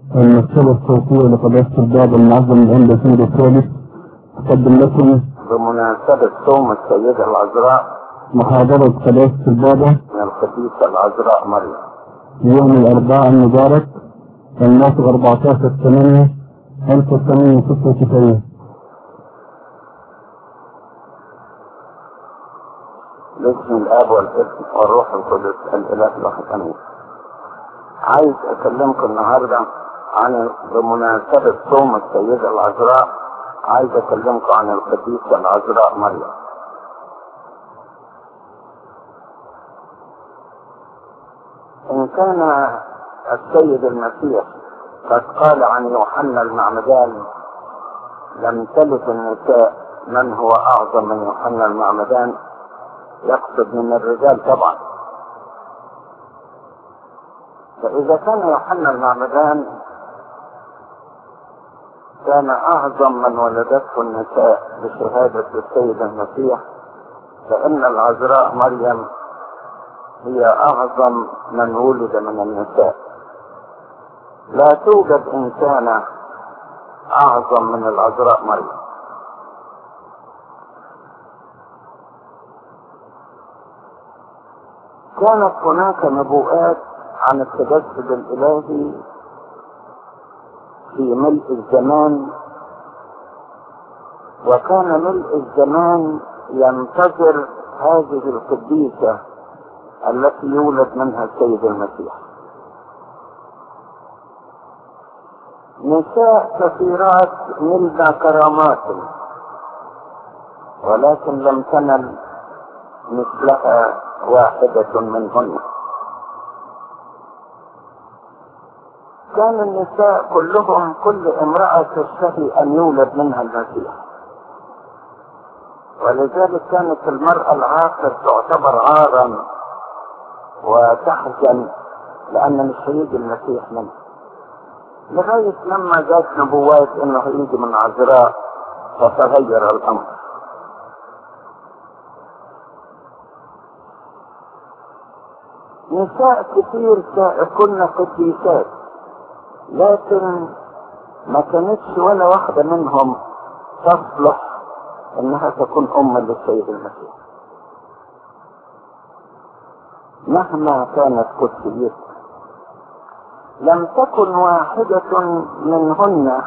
المكتبة الصوتية لقداسة الباب المعظم العمدة سيد الثالث تقدم لكم بمناسبة صوم السيدة العذراء محاضرة قداسة البابا من القديسة العذراء مريم يوم الأربعاء المبارك الموافق 14 8 1996 باسم الاب والابن والروح القدس الاله الواحد امين عايز اكلمكم النهارده عن بمناسبة صوم السيدة العذراء عايز اكلمكم عن القديسة العذراء مريم ان كان السيد المسيح قد قال عن يوحنا المعمدان لم تلد النساء من هو اعظم من يوحنا المعمدان يقصد من الرجال طبعا فإذا كان يوحنا المعمدان كان أعظم من ولدته النساء بشهادة السيد المسيح فإن العذراء مريم هي أعظم من ولد من النساء لا توجد إنسانة أعظم من العذراء مريم كانت هناك نبوءات عن التجسد الإلهي في ملء الزمان وكان ملء الزمان ينتظر هذه القديسة التي يولد منها السيد المسيح نساء كثيرات نلنا كرامات ولكن لم تنل مثلها واحدة منهن كان النساء كلهم كل امرأة تشتهي أن يولد منها المسيح ولذلك كانت المرأة العاقر تعتبر عارا وتحزن لأن مش هيجي المسيح منها لغاية لما جات نبوات انه هيجي من عذراء فتغير الامر نساء كتير كنا قديسات لكن ما كانتش ولا واحدة منهم تصلح انها تكون ام للسيد المسيح مهما كانت قدسيتها لم تكن واحدة منهن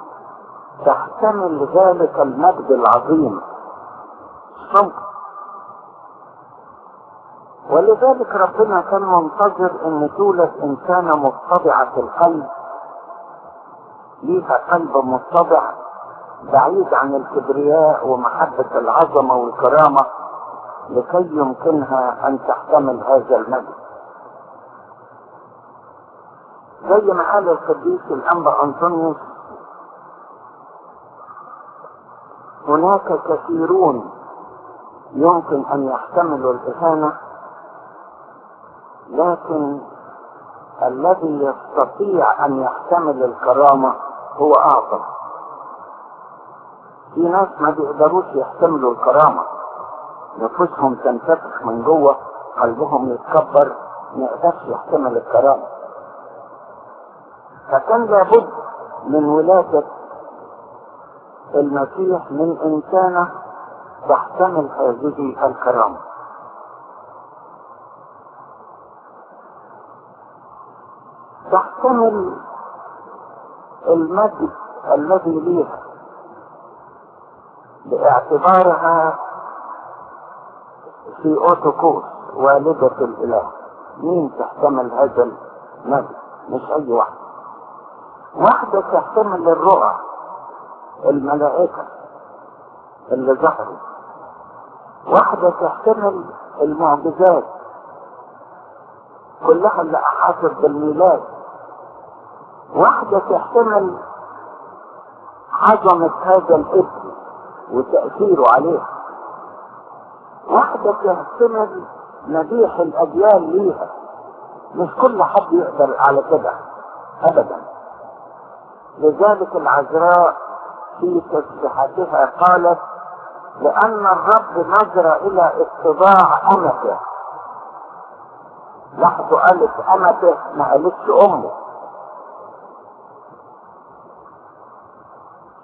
تحتمل ذلك المجد العظيم ممكن ولذلك ربنا كان منتظر ان تولد انسانة متضعة القلب ليها قلب متضع بعيد عن الكبرياء ومحبة العظمة والكرامة لكي يمكنها ان تحتمل هذا المجد زي ما قال القديس الانبا انطونيوس هناك كثيرون يمكن ان يحتملوا الاهانه لكن الذي يستطيع ان يحتمل الكرامة هو اعظم في ناس ما بيقدروش يحتملوا الكرامة نفوسهم تنفتح من جوه قلبهم يتكبر ما يقدرش يحتمل الكرامة فكان لابد من ولادة المسيح من انسانة تحتمل هذه الكرامه تحتمل المجد الذي ليها باعتبارها في اوتوكوس والدة الاله مين تحتمل هذا المجد مش اي واحدة واحدة تحتمل الرؤى الملائكة اللي ظهروا واحدة تحتمل المعجزات كلها اللي احاطت بالميلاد واحدة تحتمل عظمة هذا الابن وتأثيره عليه واحدة تحتمل مديح الأجيال ليها مش كل حد يقدر على كده أبدا لذلك العذراء في تسبيحاتها قالت لأن الرب نظر إلى اتباع أمته لاحظوا قالت أمته ما قالتش أمه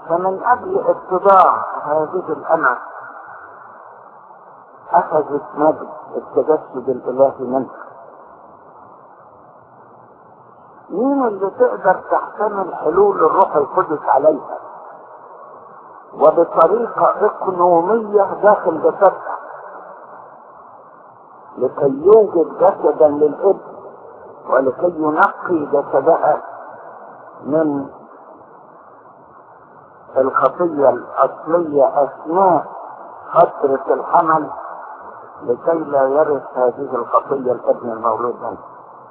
فمن أجل اتباع هذه الأمة أخذت مجد التجسد الإلهي منها مين اللي تقدر تحتمل حلول الروح القدس عليها وبطريقة إقنومية داخل جسدها لكي يوجد جسدا للابن ولكي ينقي جسدها من الخطية الأصلية أثناء فترة الحمل لكي لا يرث هذه الخطية الابن المولود منه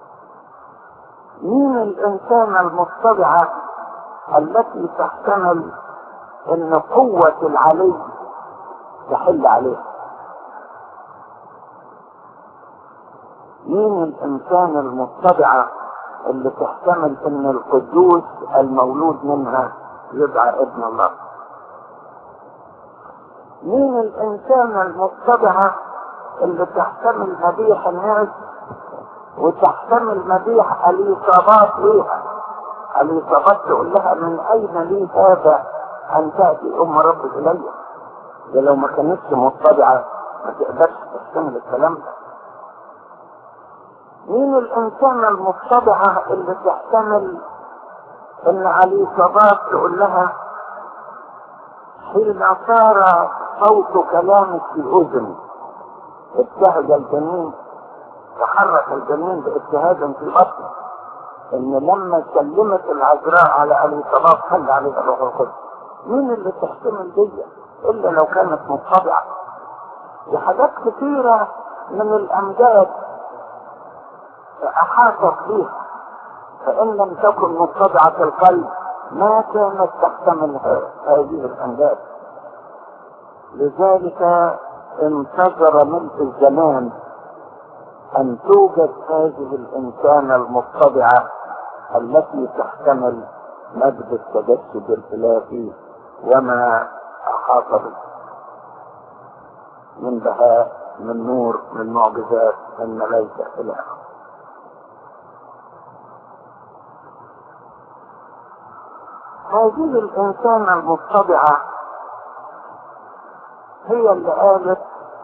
مين الإنسان المتبعة التي تحتمل أن قوة العلي تحل عليه مين الإنسان المتبعة اللي تحتمل أن القدوس المولود منها يدعى ابن الله مين الإنسان المتبعة اللي تحتمل مديح الناس وتحتمل مديح الإصابات ليها الإصابات تقول لها من أين لي هذا أن تأتي أم رب إلي ده لو ما كانتش متبعة ما تقدرش تحتمل الكلام ده مين الإنسان المتبعة اللي تحتمل إن علي صباح تقول لها حين صار صوت كلامك في أذني ابتهج الجنين تحرك الجنين باجتهاد في بطنه ان لما سلمت العذراء على ابي صباح حل عليها الروح القدس مين اللي تحتمل دي الا لو كانت مطبعه دي حاجات كثيره من الامجاد احاطت بها فان لم تكن مطبعه القلب ما كانت تحتمل هذه الامجاد لذلك انتظر ملك الزمان أن توجد هذه الإنسانة المتبعة التي تحتمل مجد التجسد الإلهي وما أحاط به من بهاء من نور من معجزات من ملائكة إلى آخره هذه الإنسانة المتبعة هي اللي قالت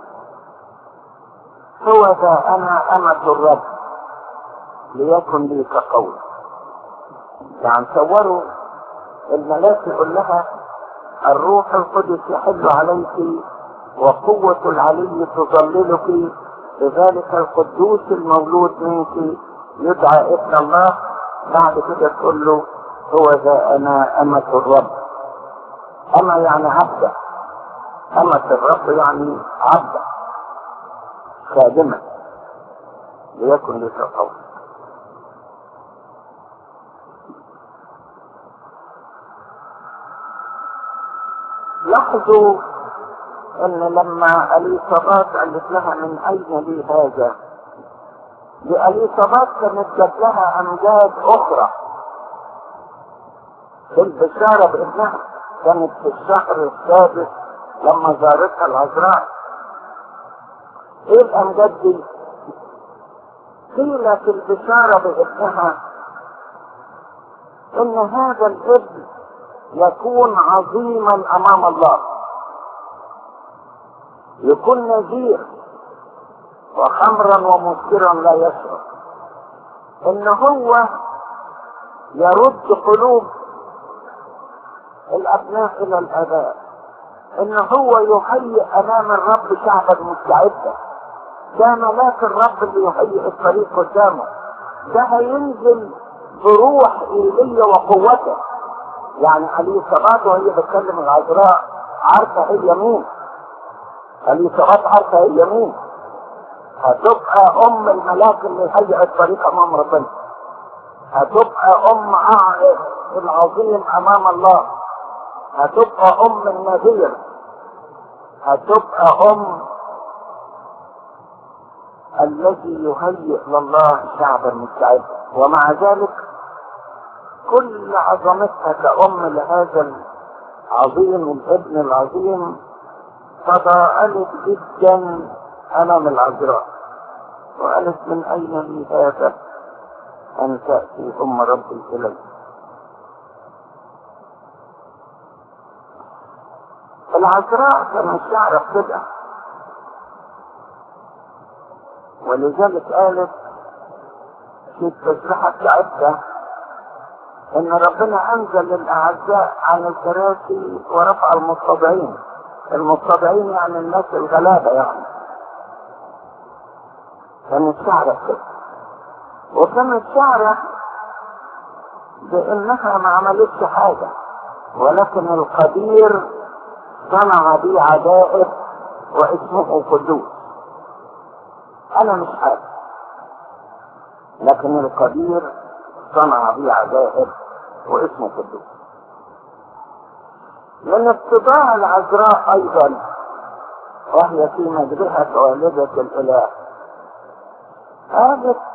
هو ذا أنا أمة الرب ليكن لي كقول يعني تصوروا الملاك يقول لها الروح القدس يحل عليك وقوة العلي تظللك لذلك القدوس المولود منك يدعى ابن الله بعد كده تقول له هو ذا أنا أمة الرب أما يعني عبدة أمة الرب يعني عبدة خادمة ليكن لك قول لاحظوا ان لما اليصابات قالت لها من اين لي هذا لاليصابات كانت جات لها امجاد اخرى في البشارة بابنها كانت في الشهر السادس لما زارتها العذراء ايه الامجاد دي قيل في البشارة بابنها ان هذا الابن يكون عظيما امام الله يكون نذير وخمرا ومسكرا لا يشرب ان هو يرد قلوب الابناء الى الاباء ان هو يهيئ امام الرب شعبا مستعدا ده ملاك الرب اللي يهيئ الطريق قدامه ده هينزل بروح ايلية وقوته يعني عليه الصلاة وهي بتكلم العذراء عارفة هي مين عليه الصلاة عارفة هي مين هتبقى ام الملاك اللي يهيئ الطريق امام ربنا هتبقى ام العظيم امام الله هتبقى ام النذير هتبقى ام الذي يهيئ لله شعبا مستعدا ومع ذلك كل عظمتها كأم لهذا العظيم الابن العظيم تضاءلت جدا أمام العذراء وقالت من أين لي هذا أن تأتي أم ربي إلي العذراء كانت تعرف كده ولذلك قالت في التسبيحة بتاعتها ان ربنا انزل الاعزاء عن الكراسي ورفع المستضعين المستضعين يعني الناس الغلابة يعني كانت تعرف كده وكانت تعرف بانها ما عملتش حاجة ولكن القدير صنع بي عجائب واسمه قدوس انا مش حاجة لكن القدير صنع بي عجائب واسمه قدوس من ابتداء العذراء ايضا وهي في مجرحة والدة الاله قالت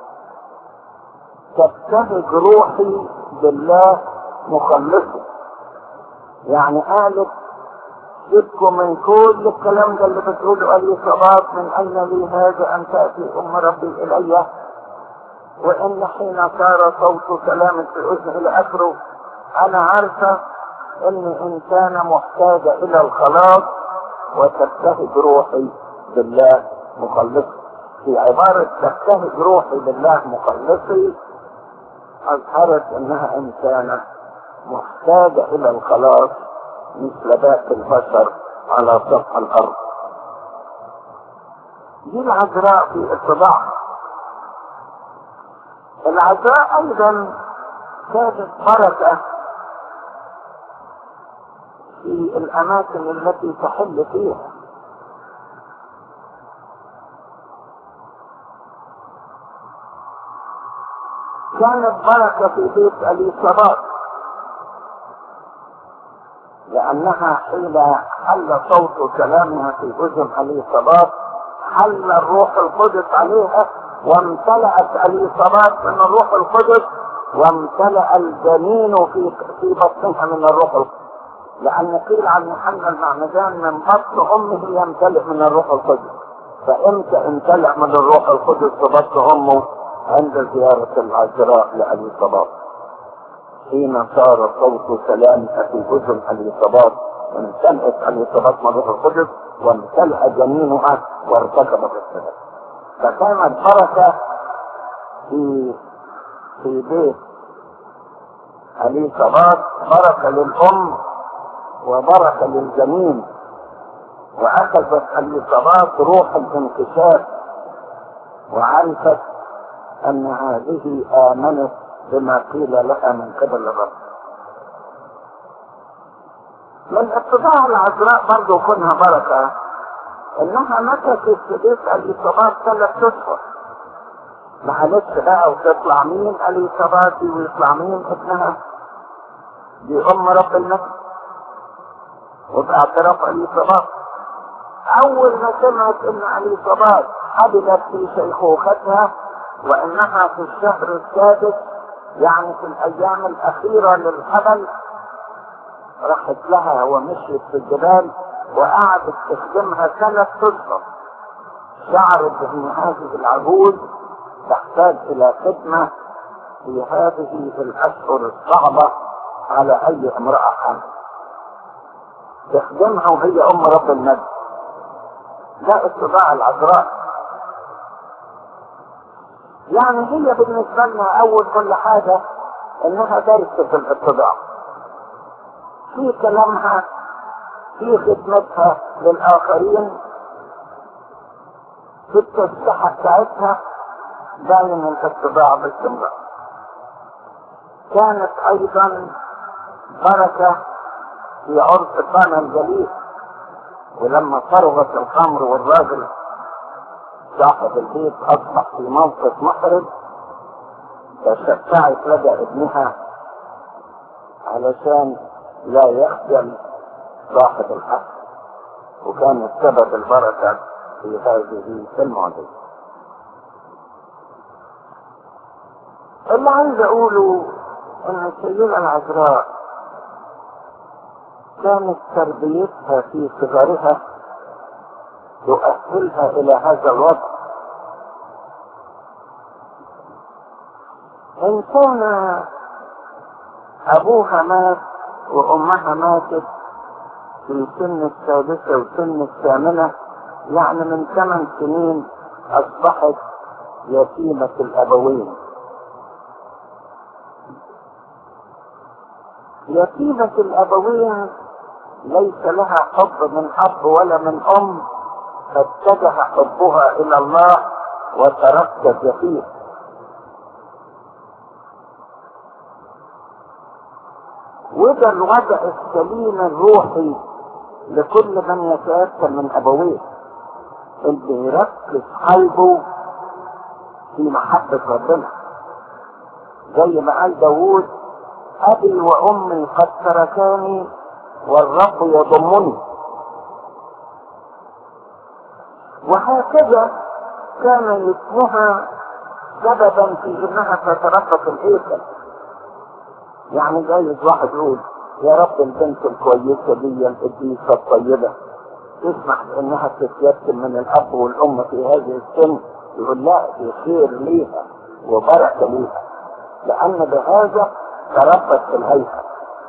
تبتهج روحي بالله مخلصه يعني قالت سيبكم من كل الكلام ده اللي بتقوله أي صباط من أين لي هذا أن تأتي أم ربي إلي وإن حين صار صوت كلام في أذنه إلى آخره أنا عارفة إني إنسانة محتاجة إلى الخلاص وتبتهج روحي بالله مخلصي في عبارة تبتهج روحي بالله مخلصي أظهرت إنها إنسانة محتاجة إلى الخلاص مثل باقي البشر على سطح الأرض دي العذراء في اتباعها العذراء أيضا كانت بركة في الأماكن التي تحل فيها كانت بركة في بيت اليصابات لأنها حين حل صوت كلامها في أذن اليصابات حل الروح القدس عليها وامتلأت اليصابات من الروح القدس وامتلأ الجنين في في بطنها من الروح القدس لأن قيل عن يوحنا المعمدان من بطن أمه يمتلئ من الروح القدس فإمتى امتلأ من الروح القدس في بطن أمه عند زيارة العذراء لأليصابات حين صار صوت سلامها في أذن أليصابات وامتلأت أليصابات من الروح القدس وامتلأ جنينها وارتكبت السلام فكانت بركة في في بيت أليصابات بركة للأم وبركة للجنين وأخذت الإصابات روح الانكشاف وعرفت أن هذه آمنت بما قيل لها من قبل الرب من اتباع العذراء برضو كونها بركة انها مكثت في بيت الإصابات ثلاث اشهر معلش بقى وتطلع مين الإصابات دي ويطلع مين ابنها دي ام رب النبي وباعتراف الإصابات أول ما سمعت إن الإصابات حبلت في شيخوختها وإنها في الشهر السادس يعني في الأيام الأخيرة للحبل راحت لها ومشيت في الجبال وقعدت تخدمها ثلاث أشهر شعرت أن هذه العجوز تحتاج إلى خدمة في هذه الأشهر الصعبة على أي امرأة حامل تخدمها وهي ام رب النبي ده اتباع العذراء يعني هي بالنسبة لنا اول كل حاجة انها درس في الاتباع في كلامها في خدمتها للاخرين في التسبيحة بتاعتها باين الاتباع باستمرار كانت ايضا بركة في عرس قانا الجليل ولما فرغت الخمر والراجل صاحب البيت اصبح في موقف محرج تشفعت لدى ابنها علشان لا يخجل صاحب الحق وكانت سبب البركة في هذه المعجزة اللي عايز اقوله ان السيدة العذراء كانت تربيتها في صغرها تؤهلها الى هذا الوضع ان كان ابوها مات وامها ماتت في سن السادسة وسن الثامنة يعني من ثمان سنين أصبحت يتيمة الأبوين يتيمة الأبوين ليس لها حب من أب ولا من أم فاتجه حبها إلى الله وتركز فيه وده الوضع السليم الروحي لكل من يتأثر من أبويه اللي يركز قلبه في محبة ربنا زي ما قال داوود أبي وأمي قد تركاني والرب يضمني وهكذا كان اسمها سببا في انها تتربى في الهيكل يعني جايز واحد يقول يا رب البنت الكويسة دي القديسة الطيبة تسمح انها تتيتم من الاب والام في هذه السن يقول لا دي خير ليها وبركة ليها لان بهذا تربت في الهيكل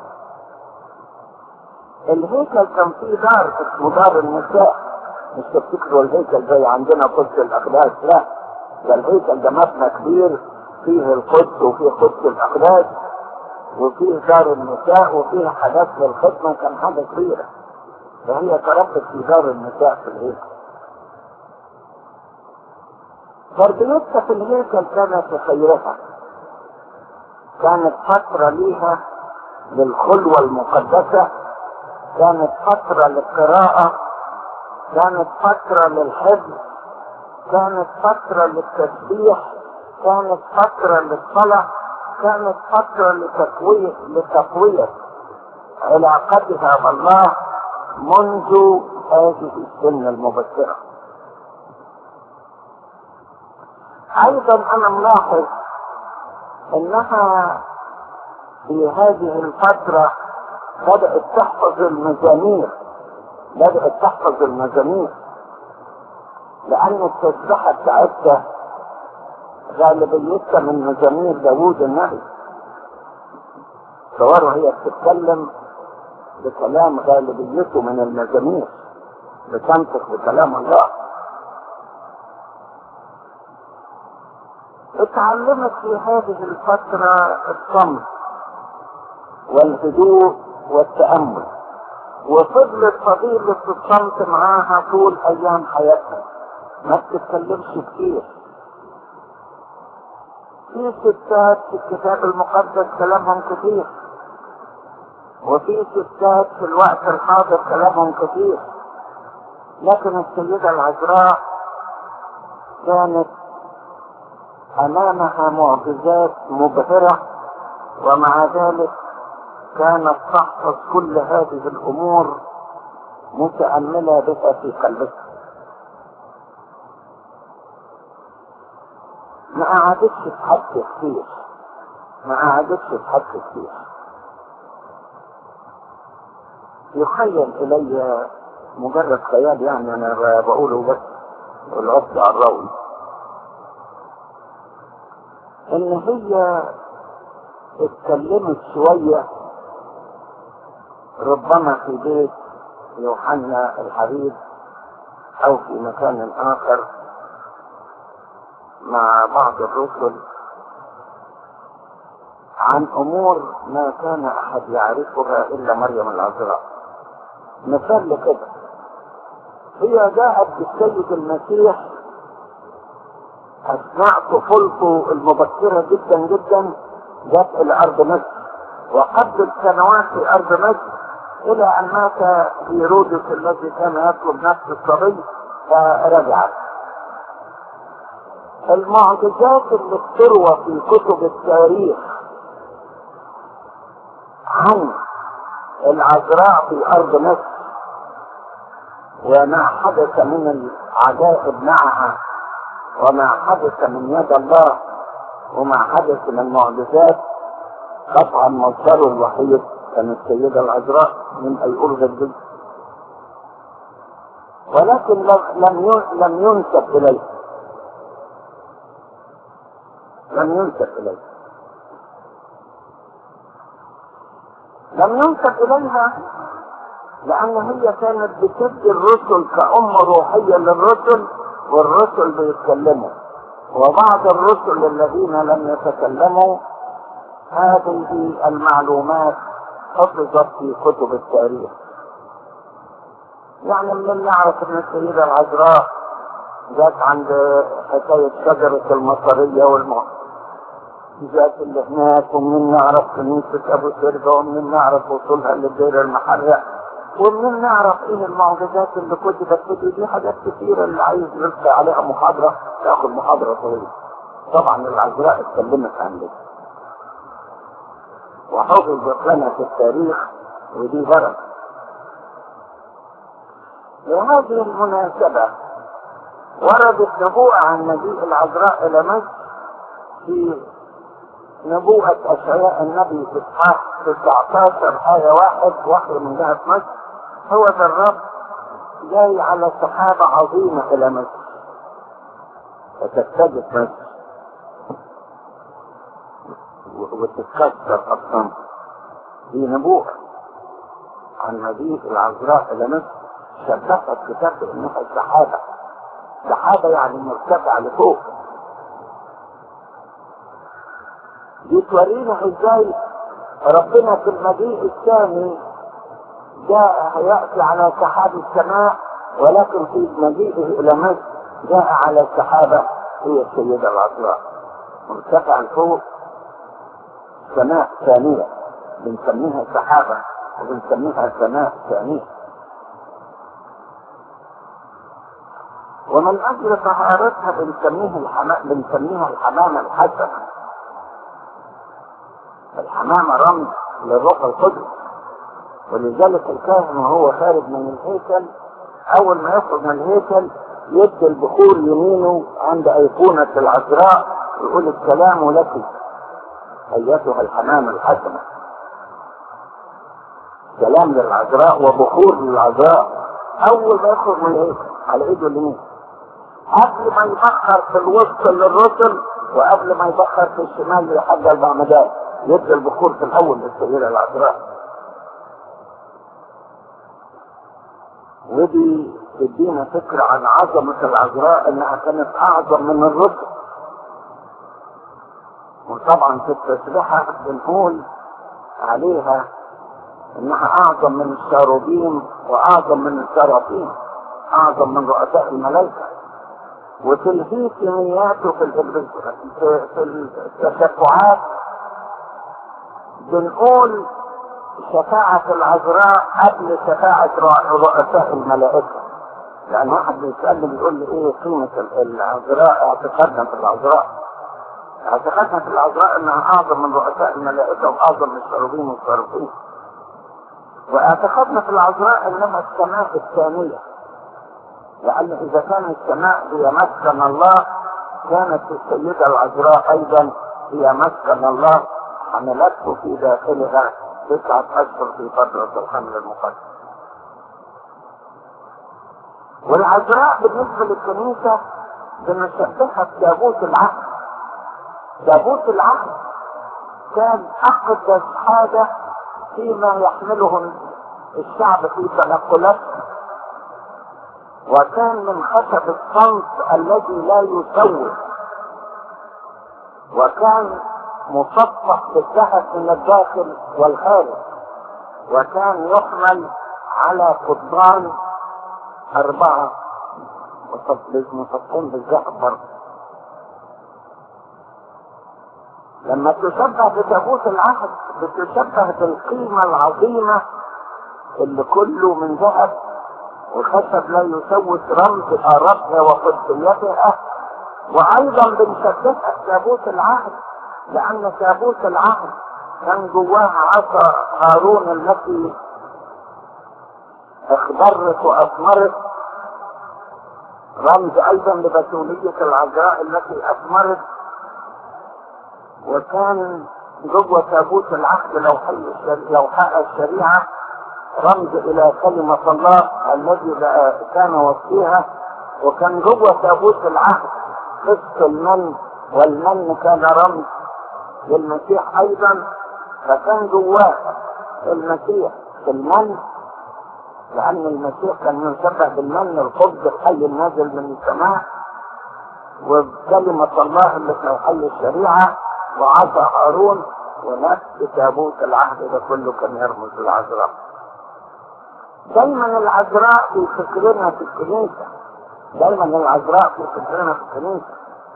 الهيكل كان فيه دار اسمه دار النساء مش تفتكروا الهيكل زي عندنا قدس الاقداس لا ده الهيكل ده مبنى كبير فيه القدس وفيه قدس الاقداس وفيه دار النساء وفيه حاجات للخدمه كان حاجه كبيره فهي تربت في دار النساء في الهيكل تربيتها في الهيكل كانت في خيرها كانت فترة ليها للخلوة المقدسة كانت فترة للقراءة كانت فترة للحفظ كانت فترة للتسبيح كانت فترة للصلاة كانت فترة لتقوية لتقوية علاقتها بالله منذ هذه السن المبكرة أيضا أنا ملاحظ أنها في هذه الفترة بدأت تحفظ المزامير بدأت تحفظ المزامير لأن التسبحة بتاعتها غالبيتها من مزامير داوود النبي تصوروا هي بتتكلم بكلام غالبيته من المزامير بتنطق بكلام الله اتعلمت في هذه الفترة الصمت والهدوء والتأمل وفضلت فضيلة الصمت معاها طول أيام حياتها ما بتتكلمش كتير في ستات في الكتاب المقدس كلامهم كتير وفي ستات في الوقت الحاضر كلامهم كتير لكن السيدة العذراء كانت أمامها معجزات مبهرة ومع ذلك كانت تحفظ كل هذه الأمور متأملة بها في قلبها ما قعدتش تحكي كتير ما قعدتش تحكي كتير يخيل إلي مجرد خيال يعني أنا بقوله بس والعبد على الروي إن هي اتكلمت شوية ربما في بيت يوحنا الحبيب أو في مكان آخر مع بعض الرسل عن أمور ما كان أحد يعرفها إلا مريم العذراء مثال لكده هي جاءت بالسيد المسيح أثناء طفولته المبكرة جدا جدا جاءت إلى أرض مصر وقضت سنوات في أرض مصر إلى أن مات هيرودس الذي كان يطلب نفس الصبي فرجعت المعجزات اللي بتروى في كتب التاريخ عن العذراء في أرض مصر وما حدث من العجائب معها وما حدث من يد الله وما حدث من معجزات طبعا مصدره الوحيد كان السيدة العذراء من الأرض الجد ولكن لم لم ينسب إليه لم ينسب إليه لم ينسب إليها لأن هي كانت بتدي الرسل كأم روحية للرسل والرسل بيتكلموا وبعض الرسل الذين لم يتكلموا هذه المعلومات حفظت في كتب التاريخ يعني من نعرف ان السيدة العذراء جت عند حكاية شجرة المطرية والمعجزات اللي هناك ومن نعرف كنيسة أبو سرجة ومن نعرف وصولها للدير المحرق ومن نعرف ايه المعجزات اللي كتبت في دي حاجات كتيرة اللي عايز يلقي عليها محاضرة تاخد محاضرة طويلة طبعا العذراء اتكلمت عن ده وحفظت لنا في التاريخ ودي بركة لهذه المناسبة وردت نبوءة عن مجيء العذراء إلى مصر في نبوءة أشعياء النبي في إصحاح 19 آية واحد وحي من جهة مصر هو ذا الرب جاي على سحابة عظيمة إلى مصر فتتجه مصر وتتكسر أصلا دي نبوءة عن مجيء العذراء إلى مصر شبهت الكتاب بأنها سحابة سحابة يعني مرتفعة لفوق دي تورينا ازاي ربنا في المجيء الثاني جاء يأتي على سحاب السماء ولكن في مجيئه إلى مصر جاء على سحابة هي السيدة العذراء مرتفعة لفوق سماء ثانية بنسميها سحابة وبنسميها سماء ثانية ومن أجل طهارتها بنسميها الحمام بنسميها الحمامة الحسنة الحمامة رمز للروح القدس ولذلك الكاهن وهو خارج من الهيكل أول ما يخرج من الهيكل يدي البخور يمينه عند أيقونة العذراء يقول السلام لك أيتها الحمامة الحسنة سلام للعذراء وبخور للعذراء أول ما يخرج من الهيكل على إيده اليمين قبل ما يبخر في الوسط للرسل وقبل ما يبخر في الشمال لحد المعمدان يبدا البخور في الاول للسيده العذراء ودي تدينا فكرة عن عظمة العذراء انها كانت اعظم من الرسل وطبعا في التسبيحة بنقول عليها انها اعظم من الشاروبين واعظم من السراطين اعظم من رؤساء الملائكة وتلهي كمياته في في, في التشفعات بنقول شفاعة العذراء قبل شفاعة رؤساء الملائكة يعني واحد بيسألني بيقول لي ايه قيمة العذراء اعتقادنا في العذراء اعتقادنا في العذراء انها اعظم من رؤساء الملائكة واعظم من الشروبين والصارفين واعتقادنا في العذراء انها السماء الثانية لأن إذا كان السماء هي مسكن الله كانت السيدة العذراء أيضا هي مسكن الله حملته في داخلها تسعة أشهر في فترة الحمل المقدس والعذراء بالنسبة للكنيسة بنشبهها بتابوت العهد تابوت العهد كان أقدس حاجة فيما يحمله الشعب في تنقلاته وكان من خشب الصمت الذي لا يسوي وكان مصفح بالذهب من الداخل والخارج وكان يحمل على قضبان أربعة مصفحين بالذهب برضه لما تشبه بتابوت العهد بتشبه بالقيمة العظيمة اللي كله من ذهب وخشب لا يسوس رمز آرتها وقدسيتها وأيضا بنشبهها بتابوت العهد لأن تابوت العهد كان جواها عصا هارون التي اخضرت وأثمرت رمز أيضا لبتولية العذراء التي أثمرت وكان جوه تابوت العهد لوحاء الشريعة رمز إلى كلمة الله الذي كان وصيها وكان جوه تابوت العهد قسط المن والمن كان رمز للمسيح أيضا فكان جواه المسيح في المن لأن المسيح كان يشبه بالمن الخبز الحي النازل من السماء وكلمة الله اللي في حي الشريعة وعصا هارون ونفس تابوت العهد ده كله كان يرمز للعذراء. دايما العذراء في فكرنا في الكنيسة دايما العذراء في فكرنا في الكنيسة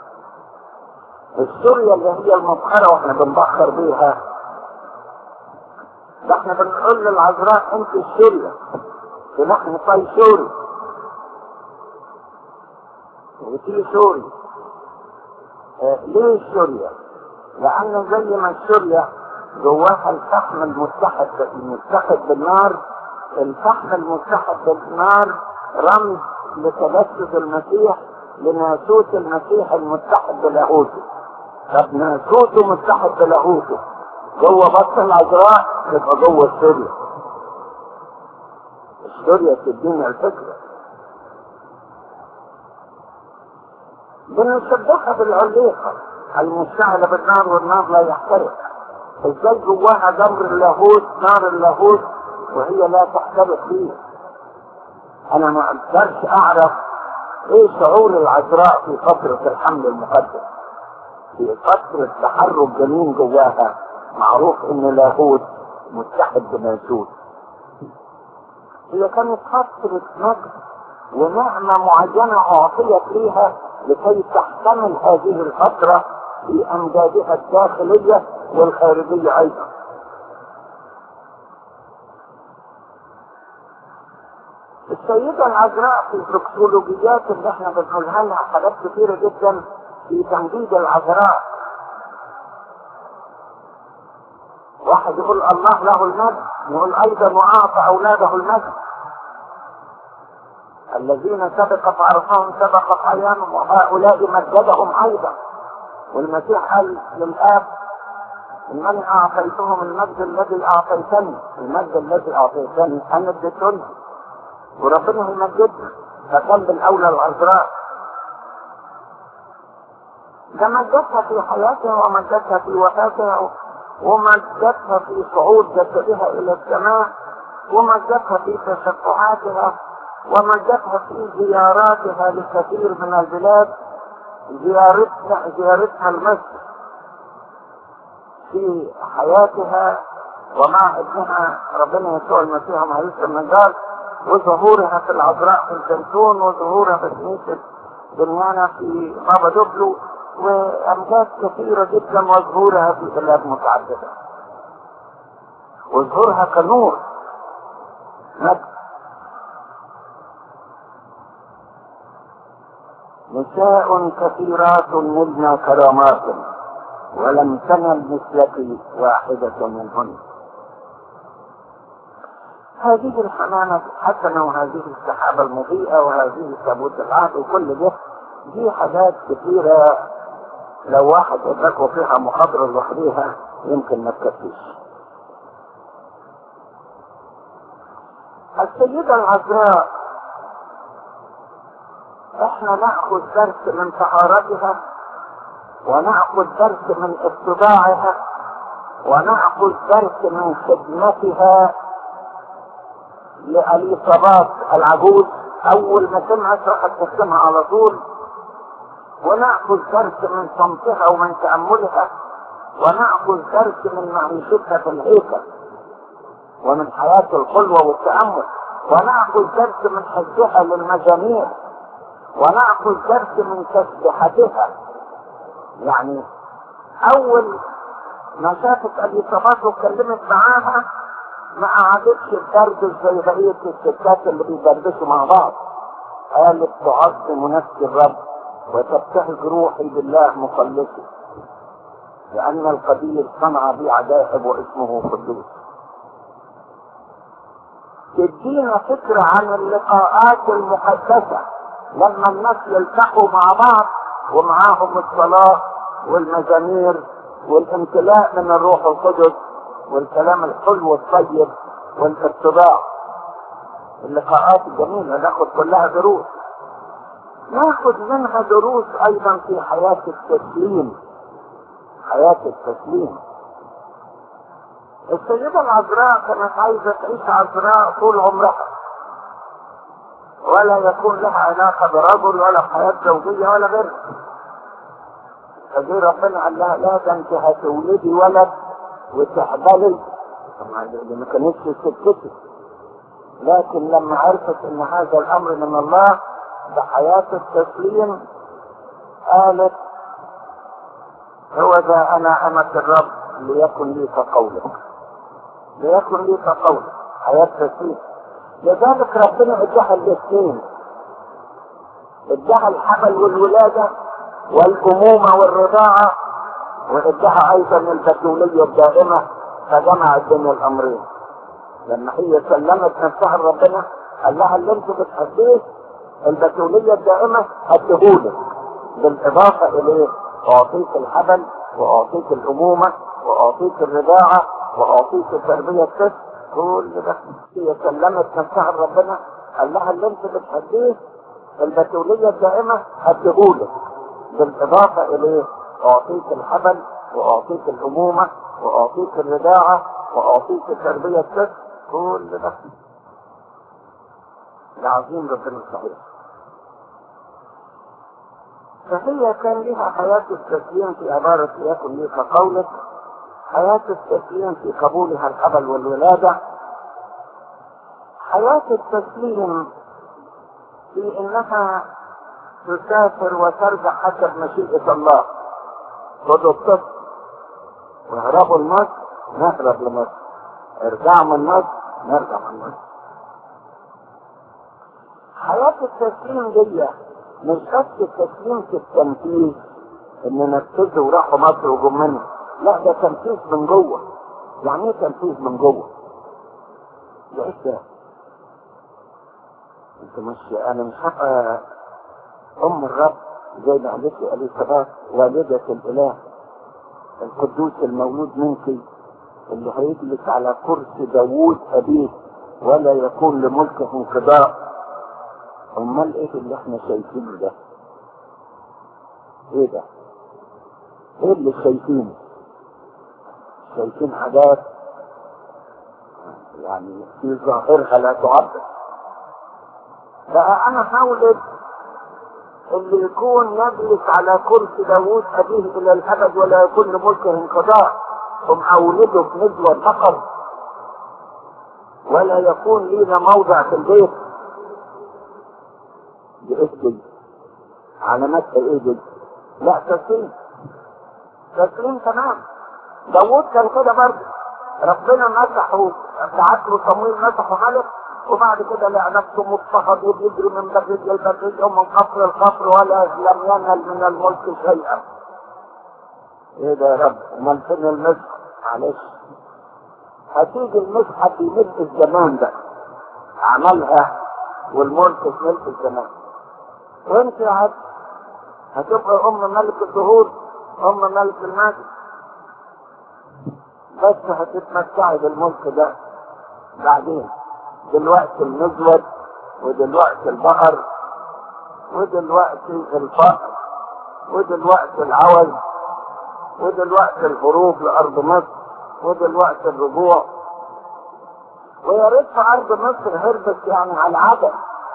السوريا اللي هي المبخرة واحنا بنبخر بيها ده احنا بنقول للعذراء انت السوريا ونحن طي سوري وتيجي سوري اه ليه سوريا؟ لأن زي ما سوريا جواها الفحم المتحد المتحد بالنار الفحم المتحد بالنار رمز لتجسد المسيح لناسوت المسيح المتحد بلاهوته طب ناسوته متحد بلاهوته جوه بطن العذراء يبقى جوه سوريا سوريا تدينا الفكره بنشبهها بالعليقه المشتعله بالنار والنار لا يحترق ازاي جواها جمر اللاهوت نار اللاهوت وهي لا تحترق فيه انا ما اقدرش اعرف ايه شعور العذراء في فترة الحمل المقدس في فترة تحرك جنين جواها معروف ان لاهوت متحد بناسوت هي كانت فترة مجد ونعمة معينة أعطيت ليها لكي تحتمل هذه الفترة في أمجادها الداخلية والخارجية أيضا السيدة العذراء في الفكسولوجيات اللي احنا بنقولها لها حاجات كثيرة جدا في تمجيد العذراء واحد يقول الله له المجد يقول ايضا واعطى اولاده المجد الذين سبقت عرفهم سبقت ايامهم وهؤلاء مجدهم ايضا والمسيح قال للاب انني اعطيتهم المجد الذي اعطيتني المجد الذي اعطيتني انا اديتني وربنا يمجدنا فكان بالاولى العذراء ده مجدها في حياتها ومجدها في وفاتها ومجدها في صعود جسدها الى السماء ومجدها في تشفعاتها ومجدها في زياراتها لكثير من البلاد زيارتها زيارتها المسجد في حياتها ومع ابنها ربنا يسوع المسيح مع يوسف النجار وظهورها في العذراء في الزيتون وظهورها في كنيسة بنيانا في بابا دبلو وأمجاد كثيرة جدا وظهورها في بلاد متعددة وظهورها كنور مجد نساء كثيرات نلنا كرامات ولم تنل مثلك واحدة منهن هذه الحمامة الحسنة وهذه السحابة المضيئة وهذه تابوت العهد وكل ده دي حاجات كثيرة لو واحد ادركوا فيها محاضرة لوحديها يمكن ما تكفيش. السيدة العذراء احنا ناخذ درس من طهارتها وناخذ درس من اتباعها وناخذ درس من خدمتها لأليصابات العجوز أول ما سمعت راحت تسلمها على طول ونأخذ درس من صمتها ومن تأملها ونأخذ درس من معيشتها في الهيكل ومن حياة الخلوة والتأمل ونأخذ درس من حجها للمزامير ونأخذ درس من تسبحتها يعني أول ما شافت أليصابات واتكلمت معاها ما قعدتش تدردش زي بقية الستات اللي بيدردشوا مع بعض قالت تعظم نفس الرب وتبتهج روحي بالله مخلصي لأن القدير صنع بي عجائب واسمه قدوس تدينا فكرة عن اللقاءات المقدسة لما الناس يلتقوا مع بعض ومعاهم الصلاة والمزامير والامتلاء من الروح القدس والكلام الحلو والطيب والاتباع اللقاءات الجميلة ناخد كلها دروس ناخد منها دروس ايضا في حياة التسليم حياة التسليم السيدة العذراء كانت عايزة تعيش عذراء طول عمرها ولا يكون لها علاقة برجل ولا حياة زوجية ولا غيرها فدي ربنا قال لها لا ده انت هتولدي ولد وتحبلي طبعا دي ما كانتش سكتي لكن لما عرفت ان هذا الامر من الله بحياة التسليم قالت هو ذا انا امة الرب ليكن لي كقولك ليكن لي كقولك حياة تسليم لذلك ربنا اداها الاثنين اداها الحمل والولادة والأمومة والرضاعة واداها أيضا البتولية الدائمة فجمعت بين الأمرين لما هي سلمت نفسها لربنا قال لها اللي انت بتحبيه البتولية الدائمة هديهولك بالإضافة إليه أعطيك الحبل وأعطيك الأمومة وأعطيك الرضاعة وأعطيك تربية الطفل كل ده هي سلمت نفسها لربنا قال لها اللي انت بتحبيه البتولية الدائمة هديهولك بالإضافة إليه أعطيك الحبل وأعطيك الأمومة وأعطيك الرضاعة وأعطيك تربية الطفل كل ده لعظيم ربنا صحيح فهي كان لها حياة التسليم في عبارة ليكن لي كقولك حياة التسليم في قبولها الحبل والولادة حياة التسليم في انها تسافر وترجع حسب مشيئة الله خدوا الطفل واهربوا لمصر نهرب لمصر ارجعوا من مصر نرجع من مصر حياة التسليم دي مش بس التسليم في التنفيذ ان نفذوا وراحوا مصر وجم منها لا ده تنفيذ من جوه يعني ايه تنفيذ من جوه؟ ده ايه ده؟ انت مش انا مش هبقى ام الرب زي ما قالت لي اليسابات والدة الاله القدوس المولود منك اللي هيجلس على كرسي داوود ابيه ولا يكون لملكه انقضاء امال ايه اللي احنا شايفينه ده ايه ده ايه اللي شايفينه شايفين حاجات يعني في ظاهرها لا تعبر بقى انا هولد اللي يكون يجلس على كرسي داوود ابيه الى الابد ولا يكون لملكه انقضاء ثم اولده في نجوى البقر ولا يكون لينا موضع في البيت دي ايه دي علامات ايه دي لا تسليم تسليم تمام داوود كان كده برضه ربنا مسحه بعت له صمويل مسحه ملك وبعد كده لقى نفسه مضطهد وبيجري من برية لبرية ومن قصر لقصر ولا لم ينل من الملك شيئا. ايه ده يا رب؟ امال فين المسح؟ معلش. هتيجي المسحة في ملك الزمان ده. عملها والملك في ملك الزمان. وانت هت هتبقى ام ملك الظهور ام ملك المجد. بس هتتمتعي بالملك ده بعدين. دلوقتي المزود ودلوقتي البقر ودلوقتي الفقر ودلوقتي العوز ودلوقتي الهروب لأرض مصر ودلوقتي الرجوع ويا ريت في أرض مصر هربت يعني على العدم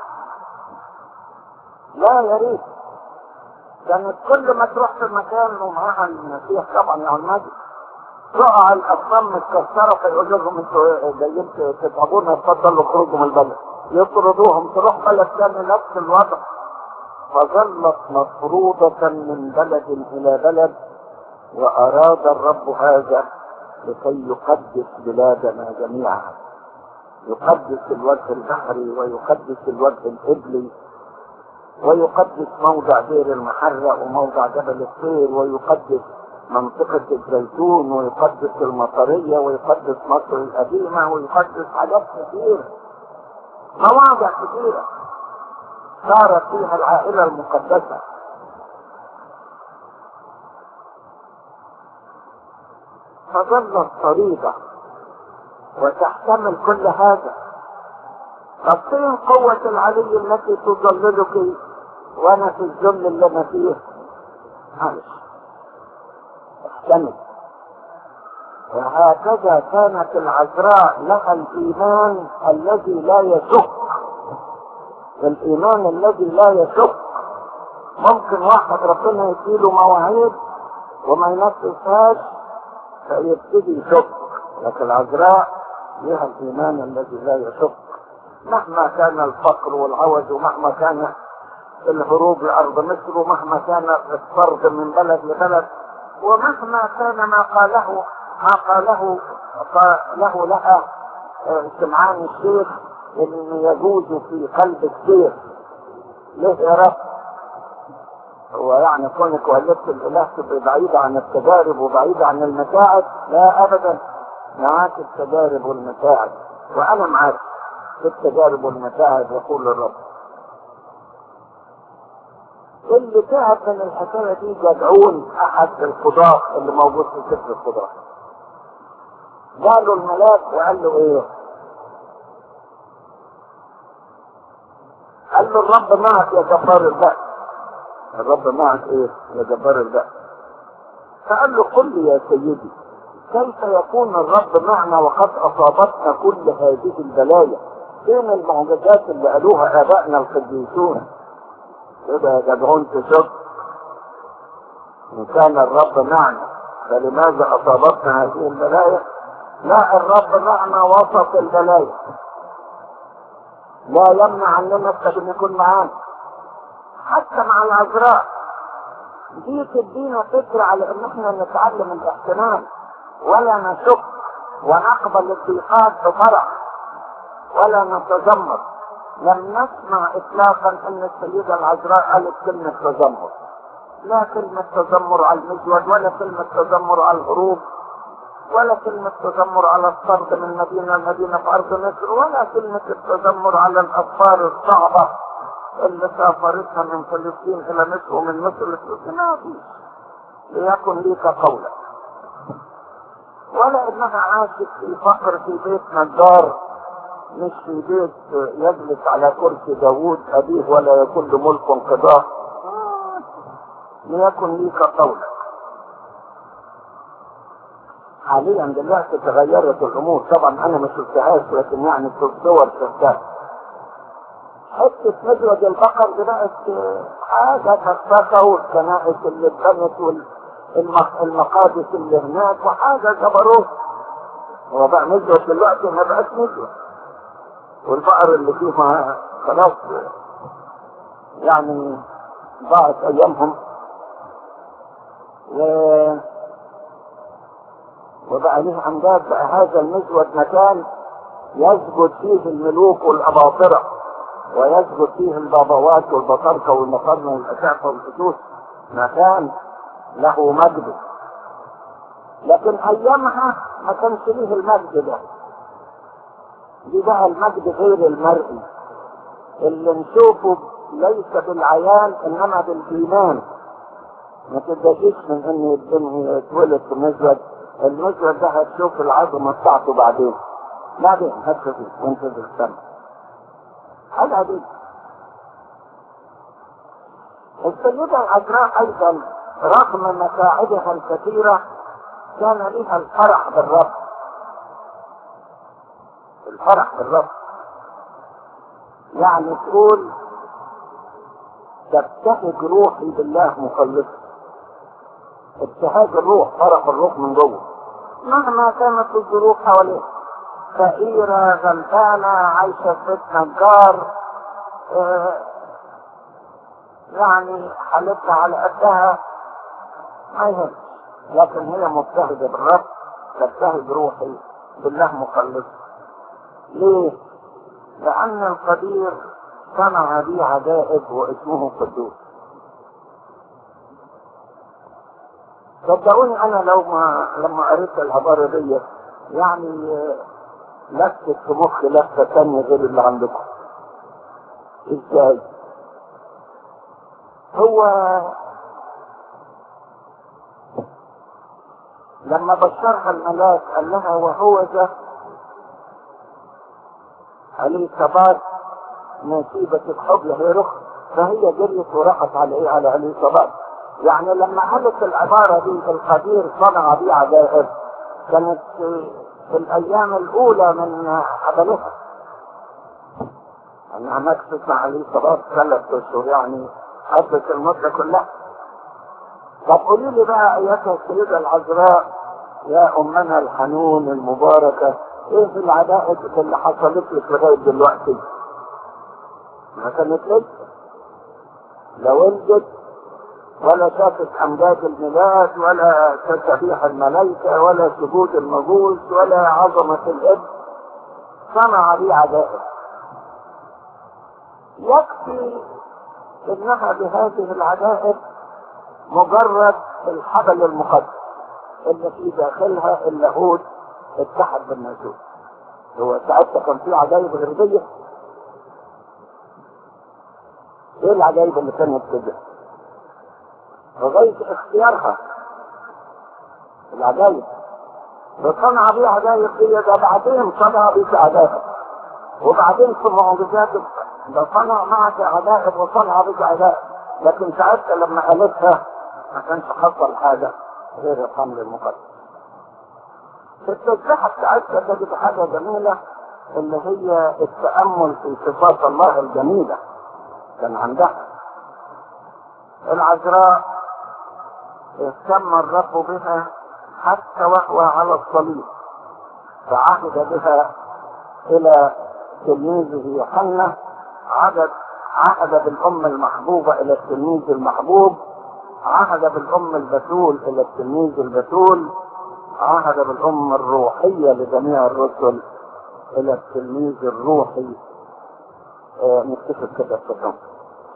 لا يا ريت كانت كل ما تروح في مكان ومعاها المسيح طبعا يا المجد تقع الاصنام متكسره فيقول لهم انتوا جايين تتعبونا اتفضلوا اخرجوا من البلد يطردوهم تروح بلد ثاني نفس الوضع فظلت مفروضة من بلد إلى بلد وأراد الرب هذا لكي يقدس بلادنا جميعا يقدس الوجه البحري ويقدس الوجه الإبلي ويقدس موضع دير المحرة وموضع جبل الطير ويقدس منطقة الزيتون ويقدس المطرية ويقدس مصر القديمة ويقدس حاجات كثيرة مواضع كثيرة صارت فيها العائلة المقدسة فظلت طريقة وتحتمل كل هذا فين قوة العلي التي تظللك وانا في الذل اللي انا فيه معلش احتمل وهكذا كانت العذراء لها الايمان الذي لا يشك الايمان الذي لا يشك ممكن واحد ربنا يديله مواعيد وما ينفذهاش فيبتدي يشك لكن العذراء لها الايمان الذي لا يشك مهما كان الفقر والعوج ومهما كان الهروب لارض مصر ومهما كان الطرد من بلد لبلد ومهما كان ما قاله ما قاله قاله لها سمعان الشيخ ان يجوز في قلب الشيخ ليه يا رب هو يعني كونك ولدت الاله تبقى بعيدة عن التجارب وبعيدة عن المتاعب لا ابدا معاك التجارب والمتاعب وانا معاك في التجارب والمتاعب يقول الرب اللي تعب من الحكاية دي جدعون احد القضاة اللي موجود في سفر القضاة قالوا الملاك وقال له ايه قال له الرب معك يا جبار البأس الرب معك ايه يا جبار البأس فقال له قل لي يا سيدي كيف يكون الرب معنا وقد اصابتنا كل هذه البلايا فين المعجزات اللي قالوها ابائنا القديسون كده يا جدعون تشك ان كان الرب معنا فلماذا اصابتنا هذه البلايا لا الرب معنا وسط البلايا لا يمنع عننا ان يكون معانا حتى مع العذراء دي تدينا فكرة على ان احنا نتعلم الاحتمال ولا نشك ونقبل الضيقات بفرح ولا نتذمر لم نسمع اطلاقا ان السيدة العذراء قالت كلمة تذمر لا كلمة تذمر على المزود ولا كلمة تذمر على الهروب ولا كلمة تذمر على الطرد من مدينة لمدينة في أرض مصر ولا كلمة التذمر على الأسفار الصعبة اللي سافرتها من فلسطين إلى مصر ومن مصر لفلسطين ما فيش ليكن ليك قولا ولا إنها عاشت في فقر في بيت نجار مش في بيت يجلس على كرسي داوود أبيه ولا يكون له ملك قضاء ليكن ليك قولا حاليا دلوقتي تغيرت الامور طبعا انا ما شفتهاش لكن يعني في الصور شفتها حته مزود البقر دي بقت حاجه تفتكه والكنائس اللي اتبنت والمقادس اللي هناك وحاجه جبروت هو بقى مزود دلوقتي ما بقاش مزود والبقر اللي فيه خلاص يعني ضاعت ايامهم و وبقى له أمجاد بقى هذا المزود مكان يسجد فيه الملوك والأباطرة ويسجد فيه البابوات والبطاركة والمقارنة والأسعفة والفتوس مكان له مجد لكن أيامها ما كانش ليه المجد ده دي بقى المجد غير المرئي اللي نشوفه ليس بالعيان إنما بالإيمان ما تتضايقش من إن يتولد في مزود المزود ده هتشوف العظمه بتاعته بعدين بعدين هتشوف وانت في السماء حاجه دي السيدة العذراء أيضا رغم مساعدها الكثيرة كان لها الفرح بالرب الفرح بالرب يعني تقول تبتهج روحي بالله مخلصا ابتهاج الروح فرح الروح من جوه مهما كانت الظروف حواليه فقيرة غلبانة عايشة في بيت نجار اه يعني حالتها على قدها ما يهمش لكن هي مبتهجة بالرب تبتهج روحي بالله مخلص ليه؟ لأن القدير صنع بي عجائب واسمه قدوس صدقوني انا لو ما لما قريت العبارة دي يعني لفت في مخي لفة تانية غير اللي عندكم ازاي هو لما بشرها الملاك قال لها وهو ذا عليه صبات نسيبة الحبل هي رخ فهي جريت وراحت على ايه على عليه صبات يعني لما قالت العبارة دي القدير صنع بي عجائب كانت في, في الأيام الأولى من عملها انها مكسس مع الانصراف ثلاث اشهر يعني قضت المده كلها طب قولي لي بقى ايتها السيده العذراء يا امنا الحنون المباركه ايه في العداء اللي حصلت لك لغايه دلوقتي؟ ما كانت لسه لا ولدت ولا شافت امجاد الميلاد ولا تسبيح الملائكه ولا سجود المجوس ولا عظمه الابن صنع لي عدائر يكفي انها بهذه العدائر مجرد الحبل المقدس اللي في داخلها اللاهوت اتحد بالناسوت هو ساعتها كان في عجائب غربيه ايه العجائب اللي كانت كده لغايه اختيارها العجائب فصنع بيه عجائب دي ده بعدين صنع بيه عجائب وبعدين في معجزات ده صنع معك عجائب وصنع بك عجائب لكن ساعتها لما قالتها ما كانش حصل حاجه غير الحمل المقدس في التسبيحة بتاعتها تجد حاجة جميلة اللي هي التأمل في صفات الله الجميلة كان عندها العذراء اهتم الرب بها حتى وهو على الصليب فعهد بها إلى تلميذه يوحنا عهد عهد بالأم المحبوبة إلى التلميذ المحبوب عهد بالأم البتول إلى التلميذ البتول عهد بالأم الروحية لجميع الرسل إلى التلميذ الروحي آه، نكتشف كده التكامل